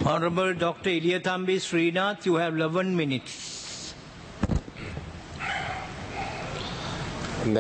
Honorable Dr. Iliathambi Srinath, you have 11 minutes. இந்த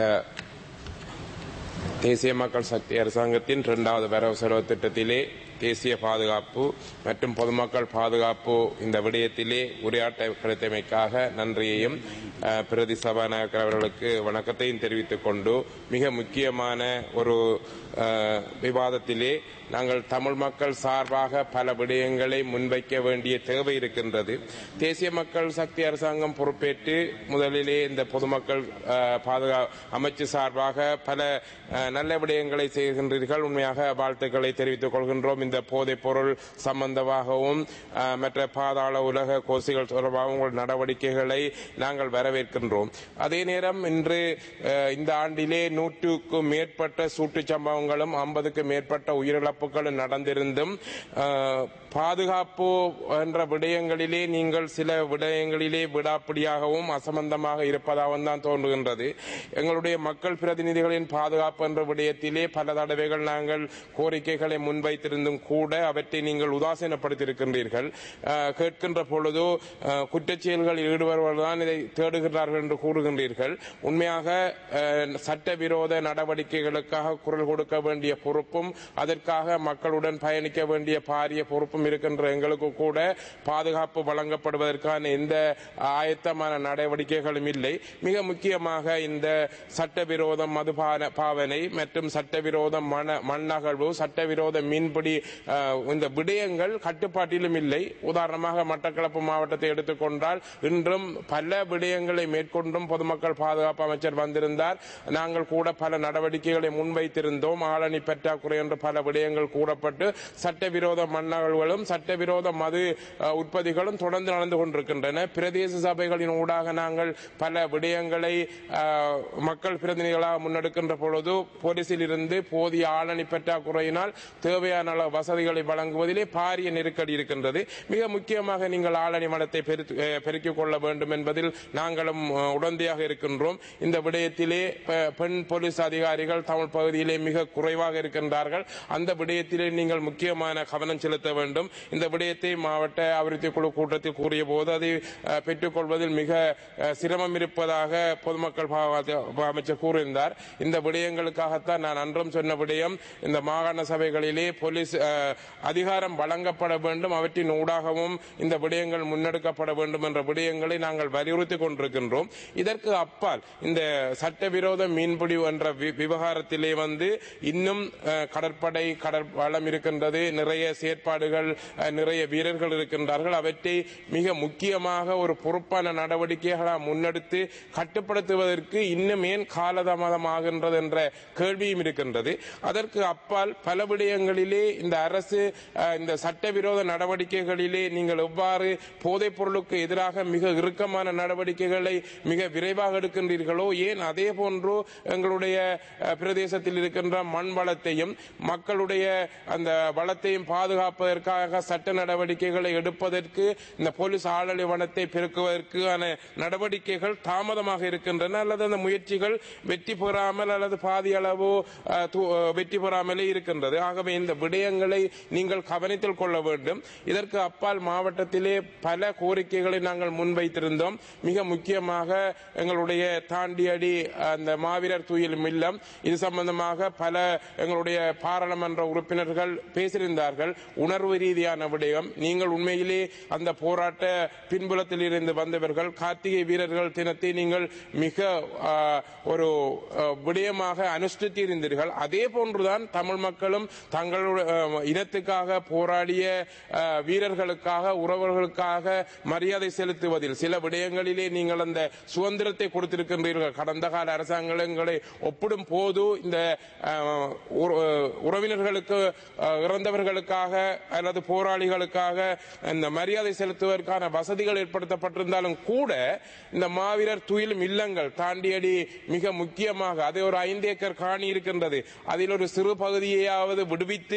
தேசிய மக்கள் சக்தி அரசாங்கத்தின் இரண்டாவது வரவு செலவு திட்டத்திலே தேசிய பாதுகாப்பு மற்றும் பொதுமக்கள் பாதுகாப்பு இந்த விடயத்திலே உரையாட்ட கிடைத்தமைக்காக நன்றியையும் அஹ், பிரதி சபாநாயகர் அவர்களுக்கு வணக்கத்தையும் தெரிவித்துக் கொண்டு மிக முக்கியமான ஒரு அஹ், விவாதத்திலே நாங்கள் தமிழ் மக்கள் சார்பாக பல விடயங்களை முன்வைக்க வேண்டிய தேவை இருக்கின்றது தேசிய மக்கள் சக்தி அரசாங்கம் பொறுப்பேற்று முதலிலே இந்த பொதுமக்கள் அஹ், பாதுகா அமைச்சு சார்பாக பல அஹ், நல்ல விடயங்களை செய்கின்றீர்கள் உண்மையாக வாழ்த்துக்களை தெரிவித்துக் கொள்கின்றோம் இந்த போதைப் பொருள் சம்பந்தமாகவும் அஹ், மற்ற பாதாள உலக கோசிகள் தொடர்பாக உங்கள் நடவடிக்கைகளை நாங்கள் வரவேற்கின்றோம் அதே நேரம் இன்று அஹ், இந்த ஆண்டிலே நூற்றுக்கும் மேற்பட்ட சூட்டுச் சம்பவங்களும் ஐம்பதுக்கு மேற்பட்ட உயிரிழப்புகளும் நடந்திருந்தும் அஹ், பாதுகாப்பு என்ற விடயங்களிலே நீங்கள் சில விடயங்களிலே விடாப்பிடியாகவும் அசம்பந்தமாக இருப்பதாகவும் தான் தோன்றுகின்றது எங்களுடைய மக்கள் பிரதிநிதிகளின் பாதுகாப்பு என்ற விடயத்திலே பல தடவைகள் நாங்கள் கோரிக்கைகளை முன்வைத்திருந்தும் கூட அவற்றை நீங்கள் உதாசீனப்படுத்தியிருக்கின்றீர்கள் அஹ், கேட்கின்ற பொழுது அஹ், குற்றச் செயல்களில் ஈடுபடுவதுதான் இதை தேடுகிறார்கள் என்று கூறுகின்றீர்கள் உண்மையாக அஹ், சட்டவிரோத நடவடிக்கைகளுக்காக குரல் கொடுக்க வேண்டிய பொறுப்பும் அதற்காக மக்களுடன் பயணிக்க வேண்டிய பாரிய பொறுப்பும் இருக்கின்ற எங்களுக்கு கூட பாதுகாப்பு வழங்கப்படுவதற்கான எந்த ஆயத்தமான நடவடிக்கைகளும் இல்லை மிக முக்கியமாக இந்த சட்டவிரோத மதுபான பாவனை மற்றும் சட்டவிரோத மண மண்ணகழ்வு சட்டவிரோத மீன்பிடி அஹ், இந்த விடயங்கள் கட்டுப்பாட்டிலும் இல்லை உதாரணமாக மட்டக்களப்பு மாவட்டத்தை எடுத்துக்கொண்டால் இன்றும் பல விடயங்களை மேற்கொண்டும் பொதுமக்கள் பாதுகாப்பு அமைச்சர் வந்திருந்தார் நாங்கள் கூட பல நடவடிக்கைகளை முன்வைத்திருந்தோம் ஆளணி பற்றாக்குறை என்று பல விடயங்கள் கூறப்பட்டு சட்டவிரோத மன்னர்களும் சட்டவிரோத மது அஹ், உற்பத்திகளும் தொடர்ந்து நடந்து கொண்டிருக்கின்றன பிரதேச சபைகளின் ஊடாக நாங்கள் பல விடயங்களை அஹ், மக்கள் பிரதிநிதிகளாக முன்னெடுக்கின்ற பொழுது போலீசில் இருந்து போதிய ஆளணி பற்றாக்குறையினால் தேவையான அளவு வசதிகளை வழங்குவதிலே பாரிய நெருக்கடி இருக்கின்றது மிக முக்கியமாக நீங்கள் ஆளணி மடத்தை பெருத்து- அஹ், பெருக்கிக் கொள்ள வேண்டும் என்பதில் நாங்களும் அஹ், உடந்தையாக இருக்கின்றோம் இந்த விடயத்திலே பெ- பெண் போலீஸ் அதிகாரிகள் தமிழ் பகுதியிலே மிக குறைவாக இருக்கின்றார்கள் அந்த விடயத்திலே நீங்கள் முக்கியமான கவனம் செலுத்த வேண்டும் இந்த விடயத்தை மாவட்ட அபிவிருத்தி குழு கூட்டத்தில் கூறிய போது அதை அஹ், பெற்றுக்கொள்வதில் மிக அஹ், சிரமம் இருப்பதாக பொதுமக்கள் பாதுகாப்பு அமைச்சர் கூறியிருந்தார் இந்த விடயங்களுக்காகத்தான் நான் அன்றும் சொன்ன விடயம் இந்த மாகாண சபைகளிலே போலீஸ் அஹ், அதிகாரம் வழங்கப்பட வேண்டும் அவற்றின் ஊடாகவும் இந்த விடயங்கள் முன்னெடுக்கப்பட வேண்டும் என்ற விடயங்களை நாங்கள் வலியுறுத்திக் கொண்டிருக்கின்றோம் இதற்கு அப்பால் இந்த சட்டவிரோத மீன்பிடி என்ற வி- விவகாரத்திலே வந்து இன்னும் அஹ், கடற்படை கடற்பலம் இருக்கின்றது நிறைய செயற்பாடுகள் அஹ், நிறைய வீரர்கள் இருக்கின்றார்கள் அவற்றை மிக முக்கியமாக ஒரு பொறுப்பான நடவடிக்கைகளாக முன்னெடுத்து கட்டுப்படுத்துவதற்கு இன்னும் ஏன் காலதாமதமாகின்றது என்ற கேள்வியும் இருக்கின்றது அதற்கு அப்பால் பல விடயங்களிலே இந்த அரசு அஹ், இந்த சட்டவிரோத நடவடிக்கைகளிலே நீங்கள் எவ்வாறு போதைப் பொருளுக்கு எதிராக மிக இறுக்கமான நடவடிக்கைகளை மிக விரைவாக எடுக்கின்றீர்களோ ஏன் அதே போன்று எங்களுடைய அஹ், பிரதேசத்தில் இருக்கின்ற மண் வளத்தையும் மக்களுடைய அந்த வளத்தையும் பாதுகாப்பதற்காக சட்ட நடவடிக்கைகளை எடுப்பதற்கு இந்த போலீஸ் ஆளலை வனத்தை பெருக்குவதற்கான நடவடிக்கைகள் தாமதமாக இருக்கின்றன அல்லது அந்த முயற்சிகள் வெற்றி பெறாமல் அல்லது பாதி அளவு அஹ், து- அஹ், வெற்றி பெறாமலே இருக்கின்றது ஆகவே இந்த விடயங்களை நீங்கள் கவனத்தில் கொள்ள வேண்டும் இதற்கு அப்பால் மாவட்டத்திலே பல கோரிக்கைகளை நாங்கள் முன்வைத்திருந்தோம் மிக முக்கியமாக எங்களுடைய தாண்டியடி அந்த மாவீரர் துயில் இல்லம் இது சம்பந்தமாக பல எங்களுடைய பாராளுமன்ற உறுப்பினர்கள் பேசியிருந்தார்கள் உணர்வு ரீதியான விடயம் நீங்கள் உண்மையிலே அந்த போராட்ட பின்புலத்தில் இருந்து வந்தவர்கள் கார்த்திகை வீரர்கள் தினத்தை நீங்கள் மிக ஆ, ஒரு ஆ, விடயமாக அனுஷ்டித்து இருந்தீர்கள் அதே போன்றுதான் தமிழ் மக்களும் தங்களுடைய ஆ, இனத்துக்காக போராடிய ஆ, வீரர்களுக்காக உறவர்களுக்காக மரியாதை செலுத்துவதில் சில விடயங்களிலே நீங்கள் அந்த சுதந்திரத்தை கொடுத்திருக்கின்றீர்கள் கடந்த கால அரசாங்கங்களை ஒப்பிடும் போது இந்த அஹ், உற- உறவினர்களுக்கு அஹ், இறந்தவர்களுக்காக அல்லது போராளிகளுக்காக இந்த மரியாதை செலுத்துவதற்கான வசதிகள் ஏற்படுத்தப்பட்டிருந்தாலும் கூட இந்த மாவீரர் துயிலும் இல்லங்கள் தாண்டியடி மிக முக்கியமாக அது ஒரு ஐந்து ஏக்கர் காணி இருக்கின்றது அதில் ஒரு சிறு பகுதியையாவது விடுவித்து அந்த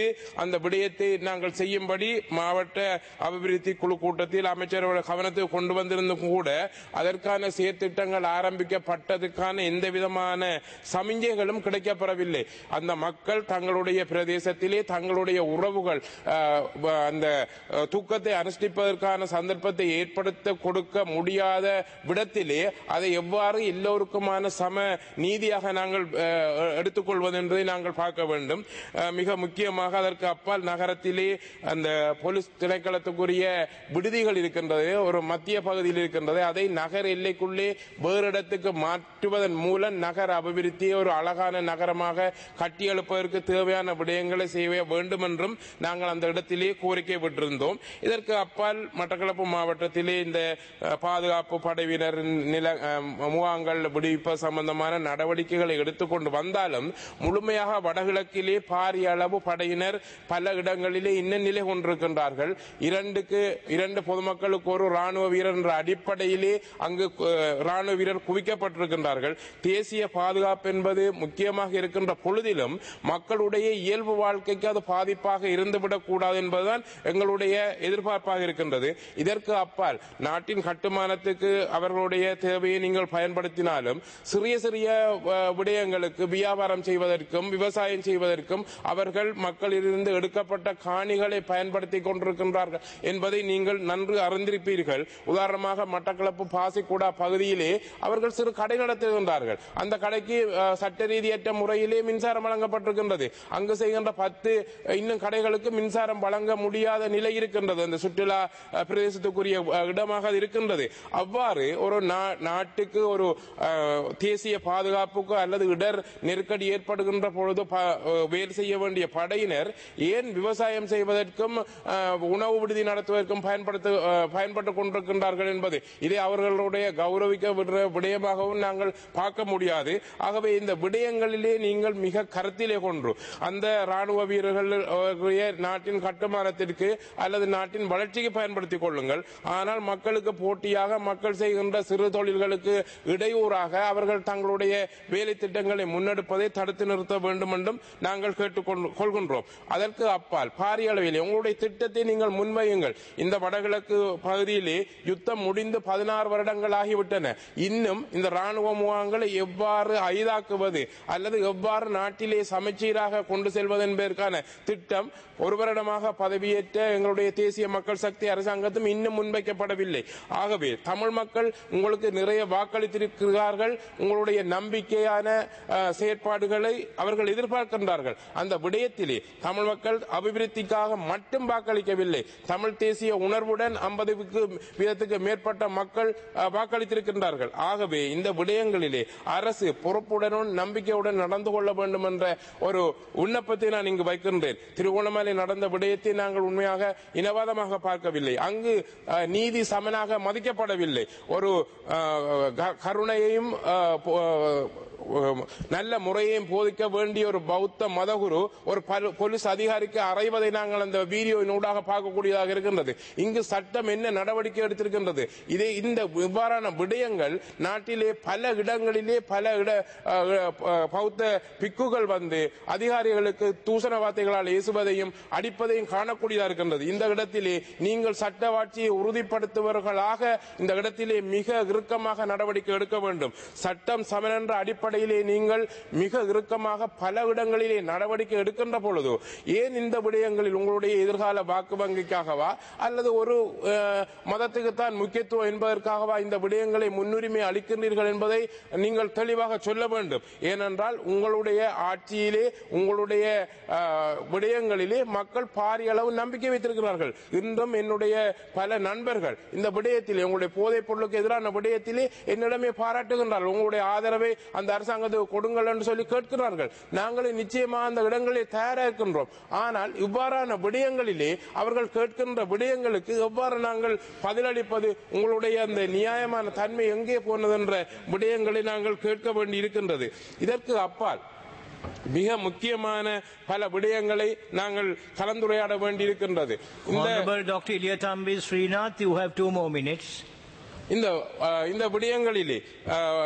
அந்த விடயத்தை நாங்கள் செய்யும்படி மாவட்ட அபிவிருத்தி குழு கூட்டத்தில் அமைச்சரோட கவனத்துக்கு கொண்டு வந்திருந்தும் கூட அதற்கான செயற்திட்டங்கள் ஆரம்பிக்கப்பட்டதுக்கான எந்த விதமான சமிஞ்சைகளும் கிடைக்கப்பெறவில்லை அந்த மக்கள் தங்களுடைய பிரதேசத்திலே தங்களுடைய உறவுகள் அஹ், வ- அந்த அஹ், தூக்கத்தை அனுஷ்டிப்பதற்கான சந்தர்ப்பத்தை ஏற்படுத்த கொடுக்க முடியாத விடத்திலே அதை எவ்வாறு எல்லோருக்குமான சம நீதியாக நாங்கள் அஹ், எடுத்துக்கொள்வது என்பதை நாங்கள் பார்க்க வேண்டும் அஹ், மிக முக்கியமாக அதற்கு அப்பால் நகரத்திலே அந்த போலீஸ் திணைக்களத்துக்குரிய விடுதிகள் இருக்கின்றது ஒரு மத்திய பகுதியில் இருக்கின்றது அதை நகர எல்லைக்குள்ளே வேறு இடத்துக்கு மாற்றுவதன் மூலம் நகர அபிவிருத்தியை ஒரு அழகான நகரமாக கட்டியெழுப்பதற்கு தேவையான விடயங்களை செய்ய வேண்டும் என்றும் நாங்கள் அந்த இடத்திலே கோரிக்கை விட்டிருந்தோம் இதற்கு அப்பால் மட்டக்களப்பு மாவட்டத்திலே இந்த அஹ், பாதுகாப்பு படையினர் நில அஹ், முகாங்கள் விடுவிப்பு சம்பந்தமான நடவடிக்கைகளை எடுத்துக்கொண்டு வந்தாலும் முழுமையாக வடகிழக்கிலே பாரிய அளவு படையினர் பல இடங்களிலே இன்ன நிலை கொண்டிருக்கின்றார்கள் இரண்டுக்கு இரண்டு பொதுமக்களுக்கு ஒரு ராணுவ வீரர் என்ற அடிப்படையிலே அங்கு அஹ், ராணுவ வீரர் குவிக்கப்பட்டிருக்கின்றார்கள் தேசிய பாதுகாப்பு என்பது முக்கியமாக இருக்கின்ற பொழுதிலும் மக்களுடைய இயல்பு வாழ்க்கைக்கு அது பாதிப்பாக இருந்துவிடக் கூடாது என்பதுதான் எங்களுடைய எதிர்பார்ப்பாக இருக்கின்றது இதற்கு அப்பால் நாட்டின் கட்டுமானத்துக்கு அவர்களுடைய தேவையை நீங்கள் பயன்படுத்தினாலும் சிறிய சிறிய அஹ், விடயங்களுக்கு வியாபாரம் செய்வதற்கும் விவசாயம் செய்வதற்கும் அவர்கள் மக்களிலிருந்து எடுக்கப்பட்ட காணிகளை பயன்படுத்திக் கொண்டிருக்கின்றார்கள் என்பதை நீங்கள் நன்கு அறிந்திருப்பீர்கள் உதாரணமாக மட்டக்களப்பு பாசிக்குடா பகுதியிலே அவர்கள் சிறு கடை நடத்துகின்றார்கள் அந்த கடைக்கு அஹ், சட்ட ரீதியற்ற முறையிலே மின்சாரம் வழங்கப்பட்டிருக்கின்றது அங்கு செய்கின்ற பத்து அஹ், இன்னும் கடைகளுக்கு மின்சாரம் வழங்க முடியாத நிலை இருக்கின்றது அந்த சுற்றுலா அஹ், பிரதேசத்துக்குரிய அஹ், இடமாக அது இருக்கின்றது அவ்வாறு ஒரு நா- நாட்டுக்கு ஒரு அஹ், தேசிய பாதுகாப்புக்கு அல்லது இடர் நெருக்கடி ஏற்படுகின்ற பொழுது ப- அஹ், வேலை செய்ய வேண்டிய படையினர் ஏன் விவசாயம் செய்வதற்கும் அஹ், உணவு விடுதி நடத்துவதற்கும் பயன்படுத்த அஹ், பயன்பட்டுக் கொண்டிருக்கின்றார்கள் என்பது இதை அவர்களுடைய கௌரவிக்க விடுற விடயமாகவும் நாங்கள் பார்க்க முடியாது ஆகவே இந்த விடயங்களிலே நீங்கள் மிக கருத்திலே கொண்டு அந்த ராணுவ வீரர்கள் அவர்களுடைய நாட்டின் கட்டுமானத்திற்கு அல்லது நாட்டின் வளர்ச்சிக்கு பயன்படுத்திக் கொள்ளுங்கள் ஆனால் மக்களுக்கு போட்டியாக மக்கள் செய்கின்ற சிறு தொழில்களுக்கு இடையூறாக அவர்கள் தங்களுடைய வேலை திட்டங்களை முன்னெடுப்பதை தடுத்து நிறுத்த வேண்டும் என்றும் நாங்கள் கேட்டுக்கொண்டு கொள்கின்றோம் அதற்கு அப்பால் பாரிய அளவிலே உங்களுடைய திட்டத்தை நீங்கள் முன்வையுங்கள் இந்த வடகிழக்கு பகுதியிலே யுத்தம் முடிந்து பதினாறு வருடங்கள் ஆகிவிட்டன இன்னும் இந்த ராணுவ முகாம்களை எவ்வாறு ஐதாக்குவது அல்லது எவ்வாறு நாட்டிலே சமச்சீராக கொண்டு செல்வது என்பதற்கான திட்டம் ஒரு வருடமாக பதவியேற்ற எங்களுடைய தேசிய மக்கள் சக்தி அரசாங்கத்தும் இன்னும் முன்வைக்கப்படவில்லை ஆகவே தமிழ் மக்கள் உங்களுக்கு நிறைய வாக்களித்திருக்கிறார்கள் உங்களுடைய நம்பிக்கையான அஹ், செயற்பாடுகளை அவர்கள் எதிர்பார்க்கின்றார்கள் அந்த விடயத்திலே தமிழ் மக்கள் அபிவிருத்திக்காக மட்டும் வாக்களிக்கவில்லை தமிழ் தேசிய உணர்வுடன் ஐம்பதுக்கு வீதத்துக்கு மேற்பட்ட மக்கள் அஹ், வாக்களித்திருக்கின்றார்கள் ஆகவே இந்த விடயங்களிலே அரசு பொறுப்புடனும் நம்பிக்கையுடன் நடந்து கொள்ள வேண்டும் என்ற ஒரு விண்ணப்பத்தை நான் இங்கு வைக்கின்றேன் திருகோணமலை நடந்த விடயத்தை நாங்கள் உண்மையாக இனவாதமாக பார்க்கவில்லை அங்கு அஹ், நீதி சமனாக மதிக்கப்படவில்லை ஒரு அஹ், க- கருணையையும் அஹ், பொ- அஹ், நல்ல முறையையும் போதிக்க வேண்டிய ஒரு பௌத்த மதகுரு ஒரு பல்- போலீஸ் அதிகாரிக்கு அறைவதை நாங்கள் அந்த வீடியோவினூடாக பார்க்கக்கூடியதாக இருக்கின்றது இங்கு சட்டம் என்ன நடவடிக்கை எடுத்திருக்கின்றது இதை இந்த இவ்வாறான விடயங்கள் நாட்டிலே பல இடங்களிலே பல இட அஹ், அஹ், பௌத்த பிக்குகள் வந்து அதிகாரிகளுக்கு தூசண வார்த்தைகளால் ஏசுவதையும் அடிப்பதையும் காணக்கூடியதாக இருக்கின்றது இந்த இடத்திலே நீங்கள் சட்டவாட்சியை உறுதிப்படுத்துபவர்களாக இந்த இடத்திலே மிக இறுக்கமாக நடவடிக்கை எடுக்க வேண்டும் சட்டம் சமனென்ற அடிப்படையிலே நீங்கள் மிக இறுக்கமாக பல இடங்களிலே நடவடிக்கை எடுக்கின்ற பொழுது ஏன் இந்த விடயங்களில் உங்களுடைய எதிர்கால வாக்கு வங்கிக்காகவா அல்லது ஒரு அஹ், மதத்துக்குத்தான் முக்கியத்துவம் என்பதற்காகவா இந்த விடயங்களை முன்னுரிமை அளிக்கின்றீர்கள் என்பதை நீங்கள் தெளிவாக சொல்ல வேண்டும் ஏனென்றால் உங்களுடைய ஆட்சியிலே உங்களுடைய அஹ், விடயங்களிலே மக்கள் பாரிய அளவு நம்பிக்கை வைத்திருக்கிறார்கள் இன்றும் என்னுடைய பல நண்பர்கள் இந்த விடயத்திலே உங்களுடைய போதைப் பொருளுக்கு எதிரான விடயத்திலே என்னிடமே பாராட்டுகின்றார்கள் உங்களுடைய ஆதரவை அந்த அரசாங்கத்துக்கு கொடுங்கள் என்று சொல்லி கேட்கிறார்கள் நாங்களே நிச்சயமா அந்த இடங்களில் தயாரா இருக்கின்றோம் ஆனால் இவ்வாறான விடயங்களிலே அவர்கள் கேட்கின்ற விடயங்களுக்கு எவ்வாறு நாங்கள் பதிலளிப்பது உங்களுடைய அந்த நியாயமான தன்மை எங்கே போனது என்ற விடயங்களை நாங்கள் கேட்க வேண்டி இருக்கின்றது இதற்கு அப்பால் மிக முக்கியமான பல விடயங்களை நாங்கள் கலந்துரையாட வேண்டியிருக்கின்றது இந்த Honorable Dr. Ilyatambi Srinath, you have two more minutes. இந்த அஹ், இந்த விடயங்களிலே அஹ்,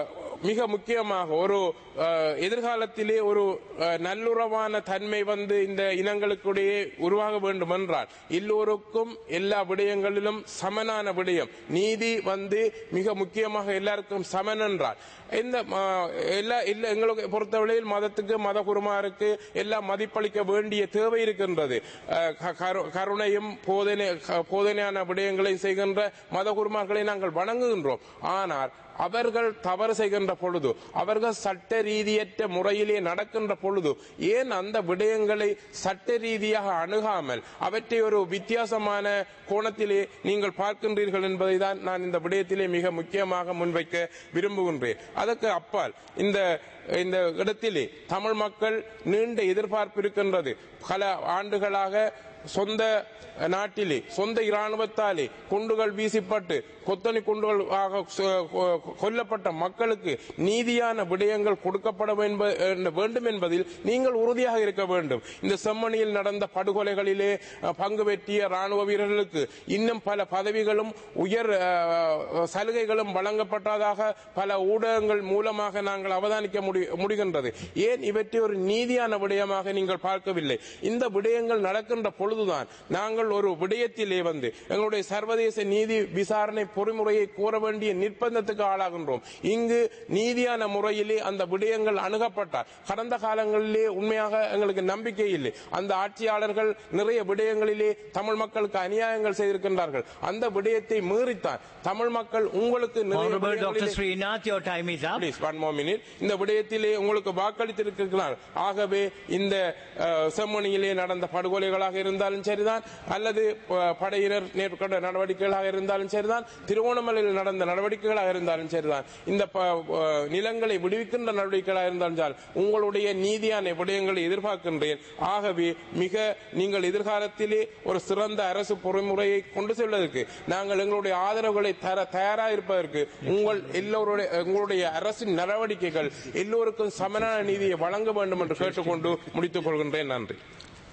மிக முக்கியமாக ஒரு அஹ், எதிர்காலத்திலே ஒரு அஹ், நல்லுறவான தன்மை வந்து இந்த இனங்களுக்கிடையே உருவாக வேண்டும் என்றால் எல்லோருக்கும் எல்லா விடயங்களிலும் சமனான விடயம் நீதி வந்து மிக முக்கியமாக எல்லாருக்கும் சமன் என்றால் இந்த அஹ், எல்லா இல்ல எங்களுக்கு பொறுத்தவரையில் மதத்துக்கு மத குருமாருக்கு எல்லாம் மதிப்பளிக்க வேண்டிய தேவை இருக்கின்றது அஹ், க- கரு- கருணையும் போதனை க- போதனையான விடயங்களை செய்கின்ற மத குருமார்களை நாங்கள் வணங்குகின்றோம் ஆனால் அவர்கள் தவறு செய்கின்ற பொழுது அவர்கள் சட்ட ரீதியற்ற முறையிலே நடக்கின்ற பொழுது ஏன் அந்த விடயங்களை சட்ட ரீதியாக அணுகாமல் அவற்றை ஒரு வித்தியாசமான கோணத்திலே நீங்கள் பார்க்கின்றீர்கள் என்பதை தான் நான் இந்த விடயத்திலே மிக முக்கியமாக முன்வைக்க விரும்புகின்றேன் அதற்கு அப்பால் இந்த இந்த இடத்திலே தமிழ் மக்கள் நீண்ட எதிர்பார்ப்பு இருக்கின்றது பல ஆண்டுகளாக சொந்த நாட்டிலே சொந்த இராணுவத்தாலே குண்டுகள் வீசிப்பட்டு கொத்தணி குண்டுகள் ஆக சொ- கொ- கொல்லப்பட்ட மக்களுக்கு நீதியான விடயங்கள் கொடுக்கப்பட என்ப- என்ற- வேண்டும் என்பதில் நீங்கள் உறுதியாக இருக்க வேண்டும் இந்த செம்மணியில் நடந்த படுகொலைகளிலே அஹ், பங்கு பெற்றிய ராணுவ வீரர்களுக்கு இன்னும் பல பதவிகளும் உயர் அஹ், சலுகைகளும் வழங்கப்பட்டதாக பல ஊடகங்கள் மூலமாக நாங்கள் அவதானிக்க முடி- முடிகின்றது ஏன் இவற்றை ஒரு நீதியான விடயமாக நீங்கள் பார்க்கவில்லை இந்த விடயங்கள் நடக்கின்ற பொழுதுதான் நாங்கள் ஒரு விடயத்திலே வந்து எங்களுடைய சர்வதேச நீதி விசாரணை பொறிமுறையை கூற வேண்டிய நிர்பந்தத்துக்கு ஆளாகின்றோம் இங்கு நீதியான முறையிலே அந்த விடயங்கள் அணுகப்பட்டால் கடந்த காலங்களிலே உண்மையாக எங்களுக்கு நம்பிக்கை இல்லை அந்த ஆட்சியாளர்கள் நிறைய விடயங்களிலே தமிழ் மக்களுக்கு அநியாயங்கள் செய்திருக்கின்றார்கள் அந்த விடயத்தை மீறித்தான் தமிழ் மக்கள் உங்களுக்கு நிறைய Honorable Dr. விடயங்களிலே- Srinath, your time is up. Please, one more minute. இந்த விடயத்திலே உங்களுக்கு வாக்களித்திருக்கிறார் ஆகவே இந்த அஹ், செம்மணியிலே நடந்த படுகொலைகளாக இருந்தாலும் சரிதான் அல்லது அஹ், படையினர் மேற்கொண்ட நடவடிக்கைகளாக இருந்தாலும் சரிதான் திருவோணமலையில் நடந்த நடவடிக்கைகளாக இருந்தாலும் சரிதான் இந்த ப- அஹ், நிலங்களை விடுவிக்கின்ற நடவடிக்கைகளாக இருந்தாலும் சரி, உங்களுடைய நீதியான விடயங்களை எதிர்பார்க்கின்றேன் ஆகவே மிக நீங்கள் எதிர்காலத்திலே ஒரு சிறந்த அரசு பொறிமுறையை கொண்டு செல்வதற்கு நாங்கள் எங்களுடைய ஆதரவுகளை தர தயாராக இருப்பதற்கு உங்கள் எல்லோருடைய உங்களுடைய அரசின் நடவடிக்கைகள் எல்லோருக்கும் சமனான நீதியை வழங்க வேண்டும் என்று கேட்டுக்கொண்டு முடித்துக் கொள்கின்றேன் நன்றி